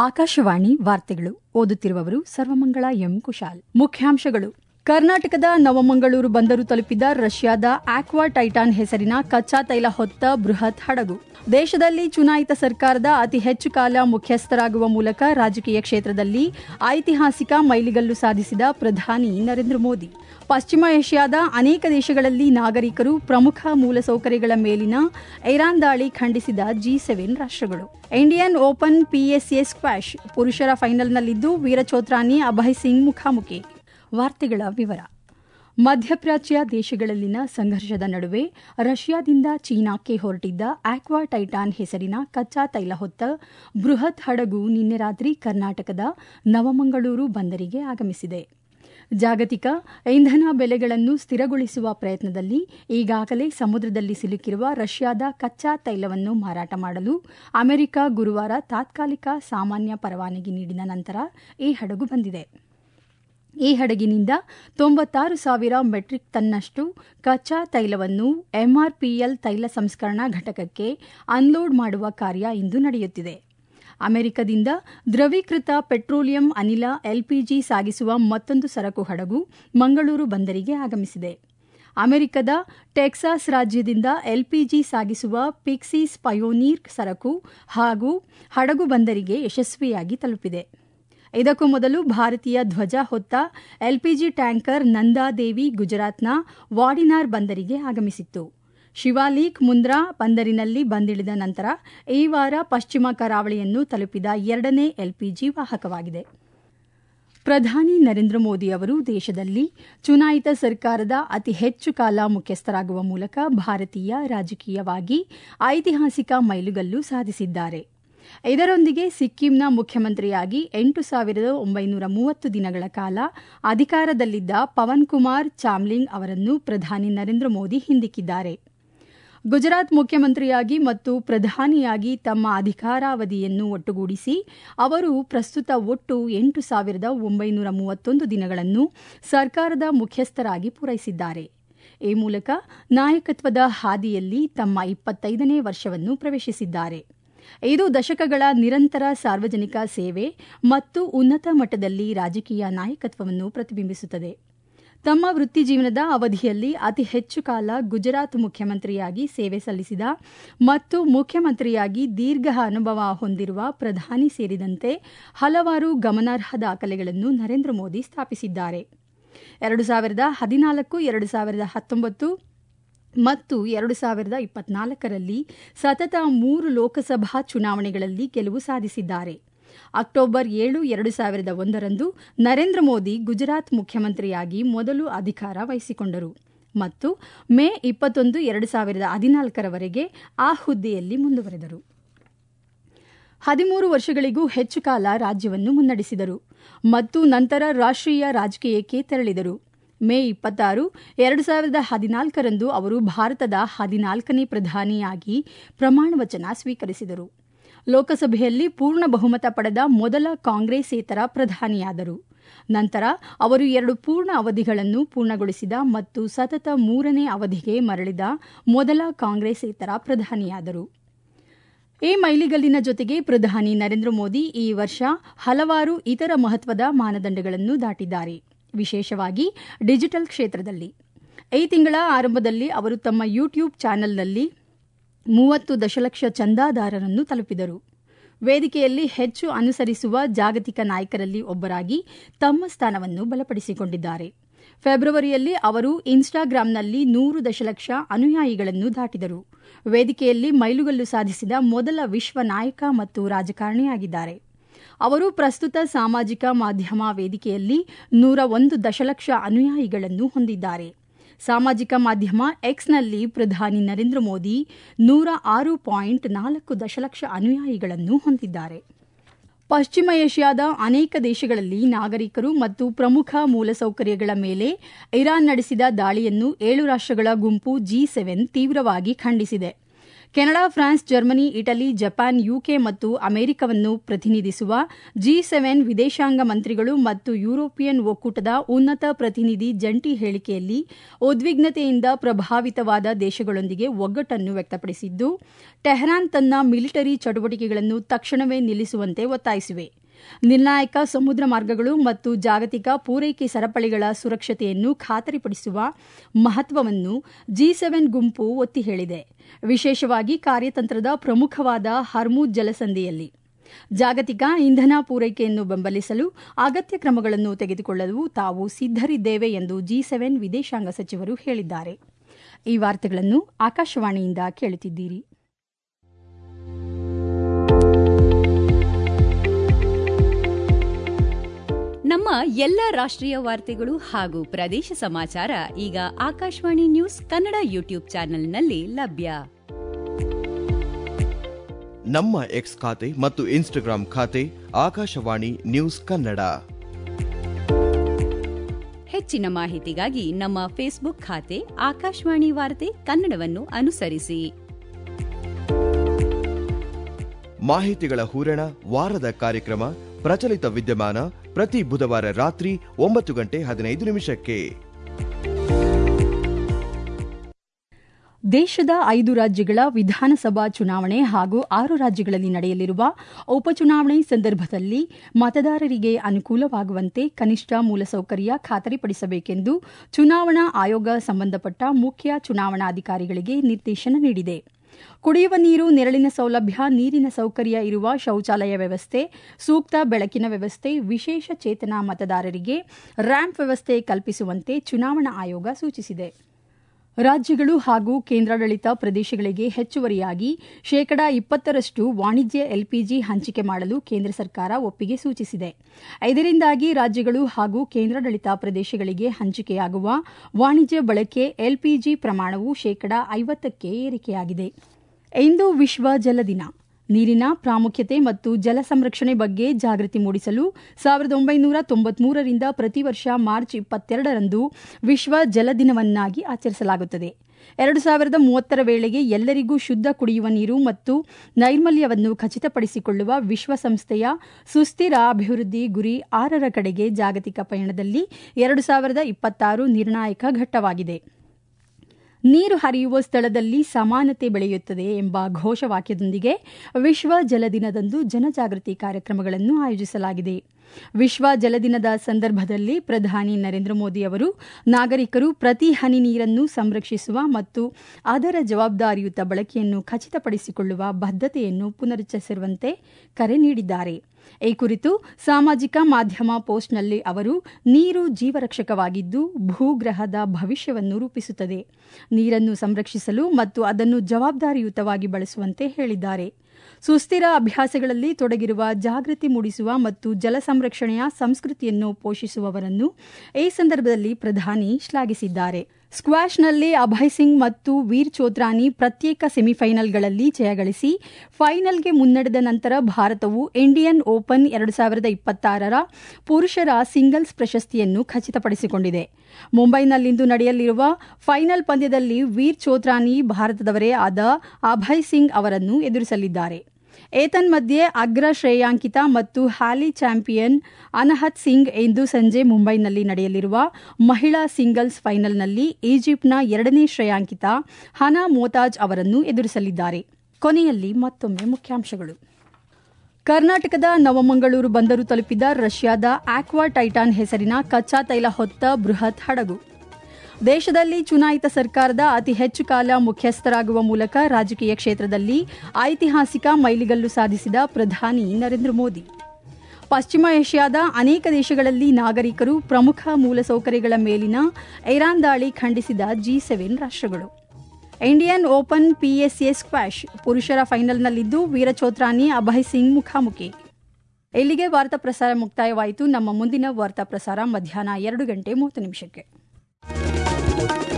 ಆಕಾಶವಾಣಿ ವಾರ್ತೆಗಳು ಓದುತ್ತಿರುವವರು ಸರ್ವಮಂಗಳ ಎಂ ಕುಶಾಲ್ ಮುಖ್ಯಾಂಶಗಳು ಕರ್ನಾಟಕದ ನವಮಂಗಳೂರು ಬಂದರು ತಲುಪಿದ ರಷ್ಯಾದ ಆಕ್ವಾ ಟೈಟಾನ್ ಹೆಸರಿನ ಕಚ್ಚಾ ತೈಲ ಹೊತ್ತ ಬೃಹತ್ ಹಡಗು ದೇಶದಲ್ಲಿ ಚುನಾಯಿತ ಸರ್ಕಾರದ ಅತಿ ಹೆಚ್ಚು ಕಾಲ ಮುಖ್ಯಸ್ಥರಾಗುವ ಮೂಲಕ ರಾಜಕೀಯ ಕ್ಷೇತ್ರದಲ್ಲಿ ಐತಿಹಾಸಿಕ ಮೈಲಿಗಲ್ಲು ಸಾಧಿಸಿದ ಪ್ರಧಾನಿ ನರೇಂದ್ರ ಮೋದಿ ಪಶ್ಚಿಮ ಏಷ್ಯಾದ ಅನೇಕ ದೇಶಗಳಲ್ಲಿ ನಾಗರಿಕರು ಪ್ರಮುಖ ಮೂಲಸೌಕರ್ಯಗಳ ಮೇಲಿನ ಇರಾನ್ ದಾಳಿ ಖಂಡಿಸಿದ ಜಿ ಸೆವೆನ್ ರಾಷ್ಟ್ರಗಳು ಇಂಡಿಯನ್ ಓಪನ್ ಪಿಎಸ್ಎ ಸ್ಕ್ವಾಷ್ ಪುರುಷರ ಫೈನಲ್ನಲ್ಲಿದ್ದು ವೀರಚೋತ್ರಾನಿ ಅಭಯ್ ಸಿಂಗ್ ಮುಖಾಮುಖಿ ವಾರ್ತೆಗಳ ವಿವರ ಮಧ್ಯಪ್ರಾಚ್ಯ ದೇಶಗಳಲ್ಲಿನ ಸಂಘರ್ಷದ ನಡುವೆ ರಷ್ಯಾದಿಂದ ಚೀನಾಕ್ಕೆ ಹೊರಟಿದ್ದ ಆಕ್ವಾ ಟೈಟಾನ್ ಹೆಸರಿನ ಕಚ್ಚಾ ತೈಲ ಹೊತ್ತ ಬೃಹತ್ ಹಡಗು ನಿನ್ನೆ ರಾತ್ರಿ ಕರ್ನಾಟಕದ ನವಮಂಗಳೂರು ಬಂದರಿಗೆ ಆಗಮಿಸಿದೆ ಜಾಗತಿಕ ಇಂಧನ ಬೆಲೆಗಳನ್ನು ಸ್ಥಿರಗೊಳಿಸುವ ಪ್ರಯತ್ನದಲ್ಲಿ ಈಗಾಗಲೇ ಸಮುದ್ರದಲ್ಲಿ ಸಿಲುಕಿರುವ ರಷ್ಯಾದ ಕಚ್ಚಾ ತೈಲವನ್ನು ಮಾರಾಟ ಮಾಡಲು ಅಮೆರಿಕ ಗುರುವಾರ ತಾತ್ಕಾಲಿಕ ಸಾಮಾನ್ಯ ಪರವಾನಗಿ ನೀಡಿದ ನಂತರ ಈ ಹಡಗು ಬಂದಿದೆ ಈ ಹಡಗಿನಿಂದ ತೊಂಬತ್ತಾರು ಸಾವಿರ ಮೆಟ್ರಿಕ್ ಟನ್ನಷ್ಟು ಕಚ್ಚಾ ತೈಲವನ್ನು ಎಂಆರ್ಪಿಎಲ್ ತೈಲ ಸಂಸ್ಕರಣಾ ಘಟಕಕ್ಕೆ ಅನ್ಲೋಡ್ ಮಾಡುವ ಕಾರ್ಯ ಇಂದು ನಡೆಯುತ್ತಿದೆ ಅಮೆರಿಕದಿಂದ ದ್ರವೀಕೃತ ಪೆಟ್ರೋಲಿಯಂ ಅನಿಲ ಎಲ್ಪಿಜಿ ಸಾಗಿಸುವ ಮತ್ತೊಂದು ಸರಕು ಹಡಗು ಮಂಗಳೂರು ಬಂದರಿಗೆ ಆಗಮಿಸಿದೆ ಅಮೆರಿಕದ ಟೆಕ್ಸಾಸ್ ರಾಜ್ಯದಿಂದ ಎಲ್ಪಿಜಿ ಸಾಗಿಸುವ ಪಿಕ್ಸಿಸ್ ಪಯೋನೀರ್ ಸರಕು ಹಾಗೂ ಹಡಗು ಬಂದರಿಗೆ ಯಶಸ್ವಿಯಾಗಿ ತಲುಪಿದೆ ಇದಕ್ಕೂ ಮೊದಲು ಭಾರತೀಯ ಧ್ವಜ ಹೊತ್ತ ಎಲ್ಪಿಜಿ ಟ್ಯಾಂಕರ್ ನಂದಾದೇವಿ ಗುಜರಾತ್ನ ವಾಡಿನಾರ್ ಬಂದರಿಗೆ ಆಗಮಿಸಿತ್ತು ಶಿವಾಲೀಕ್ ಮುಂದ್ರಾ ಬಂದರಿನಲ್ಲಿ ಬಂದಿಳಿದ ನಂತರ ಈ ವಾರ ಪಶ್ಚಿಮ ಕರಾವಳಿಯನ್ನು ತಲುಪಿದ ಎರಡನೇ ಎಲ್ಪಿಜಿ ವಾಹಕವಾಗಿದೆ ಪ್ರಧಾನಿ ನರೇಂದ್ರ ಮೋದಿ ಅವರು ದೇಶದಲ್ಲಿ ಚುನಾಯಿತ ಸರ್ಕಾರದ ಅತಿ ಹೆಚ್ಚು ಕಾಲ ಮುಖ್ಯಸ್ಥರಾಗುವ ಮೂಲಕ ಭಾರತೀಯ ರಾಜಕೀಯವಾಗಿ ಐತಿಹಾಸಿಕ ಮೈಲುಗಲ್ಲು ಸಾಧಿಸಿದ್ದಾರೆ ಇದರೊಂದಿಗೆ ಸಿಕ್ಕಿಂನ ಮುಖ್ಯಮಂತ್ರಿಯಾಗಿ ಎಂಟು ಸಾವಿರದ ಒಂಬೈನೂರ ಮೂವತ್ತು ದಿನಗಳ ಕಾಲ ಅಧಿಕಾರದಲ್ಲಿದ್ದ ಪವನ್ ಕುಮಾರ್ ಚಾಮ್ಲಿಂಗ್ ಅವರನ್ನು ಪ್ರಧಾನಿ ನರೇಂದ್ರ ಮೋದಿ ಹಿಂದಿಕ್ಕಿದ್ದಾರೆ ಗುಜರಾತ್ ಮುಖ್ಯಮಂತ್ರಿಯಾಗಿ ಮತ್ತು ಪ್ರಧಾನಿಯಾಗಿ ತಮ್ಮ ಅಧಿಕಾರಾವಧಿಯನ್ನು ಒಟ್ಟುಗೂಡಿಸಿ ಅವರು ಪ್ರಸ್ತುತ ಒಟ್ಟು ಎಂಟು ಸಾವಿರದ ಒಂಬೈನೂರ ಮೂವತ್ತೊಂದು ದಿನಗಳನ್ನು ಸರ್ಕಾರದ ಮುಖ್ಯಸ್ಥರಾಗಿ ಪೂರೈಸಿದ್ದಾರೆ ಈ ಮೂಲಕ ನಾಯಕತ್ವದ ಹಾದಿಯಲ್ಲಿ ತಮ್ಮ ಇಪ್ಪತ್ತೈದನೇ ವರ್ಷವನ್ನು ಪ್ರವೇಶಿಸಿದ್ದಾರೆ ಇದು ದಶಕಗಳ ನಿರಂತರ ಸಾರ್ವಜನಿಕ ಸೇವೆ ಮತ್ತು ಉನ್ನತ ಮಟ್ಟದಲ್ಲಿ ರಾಜಕೀಯ ನಾಯಕತ್ವವನ್ನು ಪ್ರತಿಬಿಂಬಿಸುತ್ತದೆ ತಮ್ಮ ವೃತ್ತಿ ಜೀವನದ ಅವಧಿಯಲ್ಲಿ ಅತಿ ಹೆಚ್ಚು ಕಾಲ ಗುಜರಾತ್ ಮುಖ್ಯಮಂತ್ರಿಯಾಗಿ ಸೇವೆ ಸಲ್ಲಿಸಿದ ಮತ್ತು ಮುಖ್ಯಮಂತ್ರಿಯಾಗಿ ದೀರ್ಘ ಅನುಭವ ಹೊಂದಿರುವ ಪ್ರಧಾನಿ ಸೇರಿದಂತೆ ಹಲವಾರು ಗಮನಾರ್ಹ ದಾಖಲೆಗಳನ್ನು ನರೇಂದ್ರ ಮೋದಿ ಸ್ಥಾಪಿಸಿದ್ದಾರೆ ಎರಡು ಸಾವಿರದ ಹದಿನಾಲ್ಕು ಎರಡು ಸಾವಿರದ ಹತ್ತೊಂಬತ್ತು ಮತ್ತು ಎರಡು ಸಾವಿರದ ಇಪ್ಪತ್ನಾಲ್ಕರಲ್ಲಿ ಸತತ ಮೂರು ಲೋಕಸಭಾ ಚುನಾವಣೆಗಳಲ್ಲಿ ಗೆಲುವು ಸಾಧಿಸಿದ್ದಾರೆ ಅಕ್ಟೋಬರ್ ಏಳು ಎರಡು ಸಾವಿರದ ಒಂದರಂದು ನರೇಂದ್ರ ಮೋದಿ ಗುಜರಾತ್ ಮುಖ್ಯಮಂತ್ರಿಯಾಗಿ ಮೊದಲು ಅಧಿಕಾರ ವಹಿಸಿಕೊಂಡರು ಮತ್ತು ಮೇ ಇಪ್ಪತ್ತೊಂದು ಎರಡು ಸಾವಿರದ ಹದಿನಾಲ್ಕರವರೆಗೆ ಆ ಹುದ್ದೆಯಲ್ಲಿ ಮುಂದುವರೆದರು ಹದಿಮೂರು ವರ್ಷಗಳಿಗೂ ಹೆಚ್ಚು ಕಾಲ ರಾಜ್ಯವನ್ನು ಮುನ್ನಡೆಸಿದರು ಮತ್ತು ನಂತರ ರಾಷ್ಟ್ರೀಯ ರಾಜಕೀಯಕ್ಕೆ ತೆರಳಿದರು ಮೇ ಇಪ್ಪತ್ತಾರು ಎರಡು ಸಾವಿರದ ಹದಿನಾಲ್ಕರಂದು ಅವರು ಭಾರತದ ಹದಿನಾಲ್ಕನೇ ಪ್ರಧಾನಿಯಾಗಿ ಪ್ರಮಾಣವಚನ ಸ್ವೀಕರಿಸಿದರು ಲೋಕಸಭೆಯಲ್ಲಿ ಪೂರ್ಣ ಬಹುಮತ ಪಡೆದ ಮೊದಲ ಕಾಂಗ್ರೆಸ್ಸೇತರ ಪ್ರಧಾನಿಯಾದರು ನಂತರ ಅವರು ಎರಡು ಪೂರ್ಣ ಅವಧಿಗಳನ್ನು ಪೂರ್ಣಗೊಳಿಸಿದ ಮತ್ತು ಸತತ ಮೂರನೇ ಅವಧಿಗೆ ಮರಳಿದ ಮೊದಲ ಕಾಂಗ್ರೆಸ್ಸೇತರ ಪ್ರಧಾನಿಯಾದರು ಈ ಮೈಲಿಗಲ್ಲಿನ ಜೊತೆಗೆ ಪ್ರಧಾನಿ ನರೇಂದ್ರ ಮೋದಿ ಈ ವರ್ಷ ಹಲವಾರು ಇತರ ಮಹತ್ವದ ಮಾನದಂಡಗಳನ್ನು ದಾಟಿದ್ದಾರೆ ವಿಶೇಷವಾಗಿ ಡಿಜಿಟಲ್ ಕ್ಷೇತ್ರದಲ್ಲಿ ಈ ತಿಂಗಳ ಆರಂಭದಲ್ಲಿ ಅವರು ತಮ್ಮ ಯೂಟ್ಯೂಬ್ ಚಾನೆಲ್ನಲ್ಲಿ ಮೂವತ್ತು ದಶಲಕ್ಷ ಚಂದಾದಾರರನ್ನು ತಲುಪಿದರು ವೇದಿಕೆಯಲ್ಲಿ ಹೆಚ್ಚು ಅನುಸರಿಸುವ ಜಾಗತಿಕ ನಾಯಕರಲ್ಲಿ ಒಬ್ಬರಾಗಿ ತಮ್ಮ ಸ್ಥಾನವನ್ನು ಬಲಪಡಿಸಿಕೊಂಡಿದ್ದಾರೆ ಫೆಬ್ರವರಿಯಲ್ಲಿ ಅವರು ಇನ್ಸ್ಟಾಗ್ರಾಂನಲ್ಲಿ ನೂರು ದಶಲಕ್ಷ ಅನುಯಾಯಿಗಳನ್ನು ದಾಟಿದರು ವೇದಿಕೆಯಲ್ಲಿ ಮೈಲುಗಲ್ಲು ಸಾಧಿಸಿದ ಮೊದಲ ವಿಶ್ವ ನಾಯಕ ಮತ್ತು ರಾಜಕಾರಣಿಯಾಗಿದ್ದಾರೆ ಅವರು ಪ್ರಸ್ತುತ ಸಾಮಾಜಿಕ ಮಾಧ್ಯಮ ವೇದಿಕೆಯಲ್ಲಿ ನೂರ ಒಂದು ದಶಲಕ್ಷ ಅನುಯಾಯಿಗಳನ್ನು ಹೊಂದಿದ್ದಾರೆ ಸಾಮಾಜಿಕ ಮಾಧ್ಯಮ ಎಕ್ಸ್ನಲ್ಲಿ ಪ್ರಧಾನಿ ನರೇಂದ್ರ ಮೋದಿ ನೂರ ಆರು ಪಾಯಿಂಟ್ ನಾಲ್ಕು ದಶಲಕ್ಷ ಅನುಯಾಯಿಗಳನ್ನು ಹೊಂದಿದ್ದಾರೆ ಪಶ್ಚಿಮ ಏಷ್ಯಾದ ಅನೇಕ ದೇಶಗಳಲ್ಲಿ ನಾಗರಿಕರು ಮತ್ತು ಪ್ರಮುಖ ಮೂಲಸೌಕರ್ಯಗಳ ಮೇಲೆ ಇರಾನ್ ನಡೆಸಿದ ದಾಳಿಯನ್ನು ಏಳು ರಾಷ್ಟ್ರಗಳ ಗುಂಪು ಜಿ ಸೆವೆನ್ ತೀವ್ರವಾಗಿ ಖಂಡಿಸಿದೆ Canada France Germany Italy Japan UK ಮತ್ತು ಅಮೆರಿಕವನ್ನು ಪ್ರತಿನಿಧಿಸುವ ಜಿ ಸೆವೆನ್ ವಿದೇಶಾಂಗ ಮಂತ್ರಿಗಳು ಮತ್ತು ಯುರೋಪಿಯನ್ ಒಕ್ಕೂಟದ ಉನ್ನತ ಪ್ರತಿನಿಧಿ ಜಂಟಿ ಹೇಳಿಕೆಯಲ್ಲಿ ಉದ್ವಿಗ್ನತೆಯಿಂದ ಪ್ರಭಾವಿತವಾದ ದೇಶಗಳೊಂದಿಗೆ ಒಗ್ಗಟ್ಟನ್ನು ವ್ಯಕ್ತಪಡಿಸಿದ್ದು ಟೆಹರಾನ್ ತನ್ನ ಮಿಲಿಟರಿ ಚಟುವಟಿಕೆಗಳನ್ನು ತಕ್ಷಣವೇ ನಿಲ್ಲಿಸುವಂತೆ ಒತ್ತಾಯಿಸಿವೆ ನಿರ್ಣಾಯಕ ಸಮುದ್ರ ಮಾರ್ಗಗಳು ಮತ್ತು ಜಾಗತಿಕ ಪೂರೈಕೆ ಸರಪಳಿಗಳ ಸುರಕ್ಷತೆಯನ್ನು ಖಾತರಿಪಡಿಸುವ ಮಹತ್ವವನ್ನು ಜಿ ಸೆವೆನ್ ಗುಂಪು ಒತ್ತಿ ಹೇಳಿದೆ ವಿಶೇಷವಾಗಿ ಕಾರ್ಯತಂತ್ರದ ಪ್ರಮುಖವಾದ ಹರ್ಮೂಜ್ ಜಲಸಂಧಿಯಲ್ಲಿ ಜಾಗತಿಕ ಇಂಧನ ಪೂರೈಕೆಯನ್ನು ಬೆಂಬಲಿಸಲು ಅಗತ್ಯ ಕ್ರಮಗಳನ್ನು ತೆಗೆದುಕೊಳ್ಳಲು ತಾವು ಸಿದ್ದರಿದ್ದೇವೆ ಎಂದು ಜಿ ಸೆವೆನ್ ವಿದೇಶಾಂಗ ಸಚಿವರು ಹೇಳಿದ್ದಾರೆ ಈ ವಾರ್ತೆಗಳನ್ನು ಆಕಾಶವಾಣಿಯಿಂದ ಕೇಳುತ್ತಿದ್ದೀರಿ ನಮ್ಮ ಎಲ್ಲ ರಾಷ್ಟ್ರೀಯ ವಾರ್ತೆಗಳು ಹಾಗೂ ಪ್ರದೇಶ ಸಮಾಚಾರ ಈಗ ಆಕಾಶವಾಣಿ ನ್ಯೂಸ್ ಕನ್ನಡ ಯೂಟ್ಯೂಬ್ ಚಾನೆಲ್ನಲ್ಲಿ ಲಭ್ಯ ನಮ್ಮ ಎಕ್ಸ್ ಖಾತೆ ಮತ್ತು ಇನ್ಸ್ಟಾಗ್ರಾಂ ಖಾತೆ ಆಕಾಶವಾಣಿ ನ್ಯೂಸ್ ಕನ್ನಡ ಹೆಚ್ಚಿನ ಮಾಹಿತಿಗಾಗಿ ನಮ್ಮ ಫೇಸ್ಬುಕ್ ಖಾತೆ ಆಕಾಶವಾಣಿ ವಾರ್ತೆ ಕನ್ನಡವನ್ನು ಅನುಸರಿಸಿ ಮಾಹಿತಿಗಳ ಹೂರಣ ವಾರದ ಕಾರ್ಯಕ್ರಮ ಪ್ರಚಲಿತ ವಿದ್ಯಮಾನ ಪ್ರತಿ ಬುಧವಾರ ರಾತ್ರಿ ಒಂಬತ್ತು ಗಂಟೆ ಹದಿನೈದು ನಿಮಿಷಕ್ಕೆ ದೇಶದ ಐದು ರಾಜ್ಯಗಳ ವಿಧಾನಸಭಾ ಚುನಾವಣೆ ಹಾಗೂ ಆರು ರಾಜ್ಯಗಳಲ್ಲಿ ನಡೆಯಲಿರುವ ಉಪಚುನಾವಣೆ ಸಂದರ್ಭದಲ್ಲಿ ಮತದಾರರಿಗೆ ಅನುಕೂಲವಾಗುವಂತೆ ಕನಿಷ್ಠ ಮೂಲಸೌಕರ್ಯ ಖಾತರಿಪಡಿಸಬೇಕೆಂದು ಚುನಾವಣಾ ಆಯೋಗ ಸಂಬಂಧಪಟ್ಟ ಮುಖ್ಯ ಚುನಾವಣಾಧಿಕಾರಿಗಳಿಗೆ ನಿರ್ದೇಶನ ನೀಡಿದೆ ಕುಡಿಯುವ ನೀರು ನೆರಳಿನ ಸೌಲಭ್ಯ ನೀರಿನ ಸೌಕರ್ಯ ಇರುವ ಶೌಚಾಲಯ ವ್ಯವಸ್ಥೆ ಸೂಕ್ತ ಬೆಳಕಿನ ವ್ಯವಸ್ಥೆ ವಿಶೇಷ ಚೇತನ ಮತದಾರರಿಗೆ ರ್ಯಾಂಪ್ ವ್ಯವಸ್ಥೆ ಕಲ್ಪಿಸುವಂತೆ ಚುನಾವಣಾ ಆಯೋಗ ಸೂಚಿಸಿದೆ ರಾಜ್ಯಗಳು ಹಾಗೂ ಕೇಂದ್ರಾಡಳಿತ ಪ್ರದೇಶಗಳಿಗೆ ಹೆಚ್ಚುವರಿಯಾಗಿ ಶೇಕಡಾ ಇಪ್ಪತ್ತರಷ್ಟು ವಾಣಿಜ್ಯ ಎಲ್ಪಿಜಿ ಹಂಚಿಕೆ ಮಾಡಲು ಕೇಂದ್ರ ಸರ್ಕಾರ ಒಪ್ಪಿಗೆ ಸೂಚಿಸಿದೆ ಇದರಿಂದಾಗಿ ರಾಜ್ಯಗಳು ಹಾಗೂ ಕೇಂದ್ರಾಡಳಿತ ಪ್ರದೇಶಗಳಿಗೆ ಹಂಚಿಕೆಯಾಗುವ ವಾಣಿಜ್ಯ ಬಳಕೆ ಎಲ್ಪಿಜಿ ಪ್ರಮಾಣವು ಶೇಕಡಾ ಐವತ್ತಕ್ಕೆ ಏರಿಕೆಯಾಗಿದೆ ಇಂದು ವಿಶ್ವ ಜಲ ದಿನ ನೀರಿನ ಪ್ರಾಮುಖ್ಯತೆ ಮತ್ತು ಜಲ ಸಂರಕ್ಷಣೆ ಬಗ್ಗೆ ಜಾಗೃತಿ ಮೂಡಿಸಲು ಸಾವಿರದ ಒಂಬೈನೂರ ತೊಂಬತ್ಮೂರರಿಂದ ಪ್ರತಿ ವರ್ಷ ಮಾರ್ಚ್ ಇಪ್ಪತ್ತೆರಡರಂದು ವಿಶ್ವ ಜಲ ದಿನವನ್ನಾಗಿ ಆಚರಿಸಲಾಗುತ್ತದೆ ಎರಡು ಸಾವಿರದ ಮೂವತ್ತರ ವೇಳೆಗೆ ಎಲ್ಲರಿಗೂ ಶುದ್ಧ ಕುಡಿಯುವ ನೀರು ಮತ್ತು ನೈರ್ಮಲ್ಯವನ್ನು ಖಚಿತಪಡಿಸಿಕೊಳ್ಳುವ ವಿಶ್ವಸಂಸ್ಥೆಯ ಸುಸ್ಥಿರ ಅಭಿವೃದ್ಧಿ ಗುರಿ ಆರರ ಕಡೆಗೆ ಜಾಗತಿಕ ಪಯಣದಲ್ಲಿ ಎರಡು ಸಾವಿರದ ಇಪ್ಪತ್ತಾರು ನಿರ್ಣಾಯಕ ಘಟ್ಟವಾಗಿದೆ ನೀರು ಹರಿಯುವ ಸ್ಥಳದಲ್ಲಿ ಸಮಾನತೆ ಬೆಳೆಯುತ್ತದೆ ಎಂಬ ಘೋಷವಾಕ್ಯದೊಂದಿಗೆ ವಿಶ್ವ ಜಲ ದಿನದಂದು ಜನಜಾಗೃತಿ ಕಾರ್ಯಕ್ರಮಗಳನ್ನು ಆಯೋಜಿಸಲಾಗಿದೆ ವಿಶ್ವ ಜಲ ದಿನದ ಸಂದರ್ಭದಲ್ಲಿ ಪ್ರಧಾನಿ ನರೇಂದ್ರ ಮೋದಿ ಅವರು ನಾಗರಿಕರು ಪ್ರತಿ ಹನಿ ನೀರನ್ನು ಸಂರಕ್ಷಿಸುವ ಮತ್ತು ಅದರ ಜವಾಬ್ದಾರಿಯುತ ಬಳಕೆಯನ್ನು ಖಚಿತಪಡಿಸಿಕೊಳ್ಳುವ ಬದ್ಧತೆಯನ್ನು ಪುನರುಚ್ಚರಿಸುವಂತೆ ಕರೆ ನೀಡಿದ್ದಾರೆ ಈ ಕುರಿತು ಸಾಮಾಜಿಕ ಮಾಧ್ಯಮ ಪೋಸ್ಟ್ನಲ್ಲಿ ಅವರು ನೀರು ಜೀವರಕ್ಷಕವಾಗಿದ್ದು ಭೂಗ್ರಹದ ಭವಿಷ್ಯವನ್ನು ರೂಪಿಸುತ್ತದೆ ನೀರನ್ನು ಸಂರಕ್ಷಿಸಲು ಮತ್ತು ಅದನ್ನು ಜವಾಬ್ದಾರಿಯುತವಾಗಿ ಬಳಸುವಂತೆ ಹೇಳಿದ್ದಾರೆ ಸುಸ್ಥಿರ ಅಭ್ಯಾಸಗಳಲ್ಲಿ ತೊಡಗಿರುವ ಜಾಗೃತಿ ಮೂಡಿಸುವ ಮತ್ತು ಜಲ ಸಂರಕ್ಷಣೆಯ ಸಂಸ್ಕೃತಿಯನ್ನು ಪೋಷಿಸುವವರನ್ನು ಈ ಸಂದರ್ಭದಲ್ಲಿ ಪ್ರಧಾನಿ ಶ್ಲಾಘಿಸಿದ್ದಾರೆ ಸ್ಕ್ವಾಷ್ನಲ್ಲಿ ಅಭಯ್ ಸಿಂಗ್ ಮತ್ತು ವೀರ್ ಚೋತ್ರಾನಿ ಪ್ರತ್ಯೇಕ ಸೆಮಿಫೈನಲ್ಗಳಲ್ಲಿ ಜಯಗಳಿಸಿ ಫೈನಲ್ಗೆ ಮುನ್ನಡೆದ ನಂತರ ಭಾರತವು ಇಂಡಿಯನ್ ಓಪನ್ ಎರಡು ಸಾವಿರದ ಇಪ್ಪತ್ತಾರರ ಪುರುಷರ ಸಿಂಗಲ್ಸ್ ಪ್ರಶಸ್ತಿಯನ್ನು ಖಚಿತಪಡಿಸಿಕೊಂಡಿದೆ ಮುಂಬೈನಲ್ಲಿಂದು ನಡೆಯಲಿರುವ ಫೈನಲ್ ಪಂದ್ಯದಲ್ಲಿ ವೀರ್ ಚೋತ್ರಾನಿ ಭಾರತದವರೇ ಆದ ಅಭಯ್ ಸಿಂಗ್ ಅವರನ್ನು ಎದುರಿಸಲಿದ್ದಾರೆ ಏತನ್ಮಧ್ಯೆ ಅಗ್ರ ಶ್ರೇಯಾಂಕಿತ ಮತ್ತು ಹಾಲಿ ಚಾಂಪಿಯನ್ ಅನಹತ್ ಸಿಂಗ್ ಇಂದು ಸಂಜೆ ಮುಂಬೈನಲ್ಲಿ ನಡೆಯಲಿರುವ ಮಹಿಳಾ ಸಿಂಗಲ್ಸ್ ಫೈನಲ್ನಲ್ಲಿ ಈಜಿಪ್ಟ್ನ ಎರಡನೇ ಶ್ರೇಯಾಂಕಿತ ಹನಾ ಮೋತಾಜ್ ಅವರನ್ನು ಎದುರಿಸಲಿದ್ದಾರೆ ಕೊನೆಯಲ್ಲಿ ಮತ್ತೊಮ್ಮೆ ಮುಖ್ಯಾಂಶಗಳು ಕರ್ನಾಟಕದ ನವಮಂಗಳೂರು ಬಂದರು ತಲುಪಿದ ರಷ್ಯಾದ ಆಕ್ವಾ ಟೈಟಾನ್ ಹೆಸರಿನ ಕಚ್ಚಾ ತೈಲ ಹೊತ್ತ ಬೃಹತ್ ಹಡಗು ದೇಶದಲ್ಲಿ ಚುನಾಯಿತ ಸರ್ಕಾರದ ಅತಿ ಹೆಚ್ಚು ಕಾಲ ಮುಖ್ಯಸ್ಥರಾಗುವ ಮೂಲಕ ರಾಜಕೀಯ ಕ್ಷೇತ್ರದಲ್ಲಿ ಐತಿಹಾಸಿಕ ಮೈಲಿಗಲ್ಲು ಸಾಧಿಸಿದ ಪ್ರಧಾನಿ ನರೇಂದ್ರ ಮೋದಿ ಪಶ್ಚಿಮ ಏಷ್ಯಾದ ಅನೇಕ ದೇಶಗಳಲ್ಲಿ ನಾಗರಿಕರು ಪ್ರಮುಖ ಮೂಲಸೌಕರ್ಯಗಳ ಮೇಲಿನ ಇರಾನ್ ದಾಳಿ ಖಂಡಿಸಿದ ಜಿ ಸೆವೆನ್ ರಾಷ್ಟ್ರಗಳು ಇಂಡಿಯನ್ ಓಪನ್ ಪಿಎಸ್ಎ ಸ್ಕ್ವಾಷ್ ಪುರುಷರ ಫೈನಲ್ನಲ್ಲಿದ್ದು ವೀರಚೋತ್ರಾನಿ ಅಭಯ್ ಸಿಂಗ್ ಮುಖಾಮುಖಿ ಇಲ್ಲಿಗೆ ವಾರ್ತಾ ಪ್ರಸಾರ ಮುಕ್ತಾಯವಾಯಿತು ನಮ್ಮ ಮುಂದಿನ ವಾರ್ತಾ ಪ್ರಸಾರ ಮಧ್ಯಾಹ್ನ ಎರಡು ಗಂಟೆ ಮೂವತ್ತು ನಿಮಿಷಕ್ಕೆ